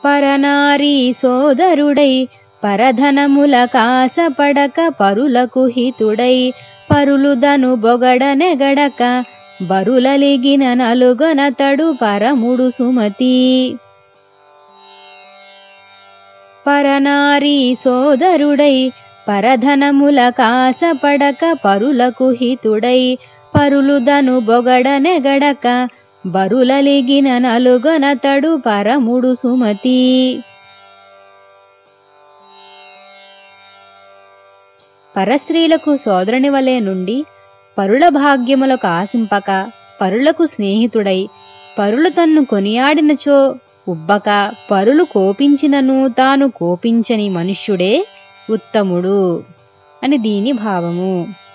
పరనారీ సోదరుడై పరధనముల కాసపడక పరులకు హితుడై పరులుదను బొగడనెగడక బరులలిగిన నలుగొనతడు పరముడు సుమతి పరనారీ సోదరుడై పరధనముల కాసపడక పరులకు హితుడై పరులుదను బొగడనెగడక బరులలిగిన నలుగొనతడు పరముడు సుమతి పరస్త్రీలకు సోదరుని వలె నుండి పరుల భాగ్యములకు ఆశింపక పరులకు స్నేహితుడై పరులు తన్ను కొనియాడినచో ఉబ్బక పరులు కోపించినను తాను కోపించని మనుష్యుడే ఉత్తముడు అని దీని భావము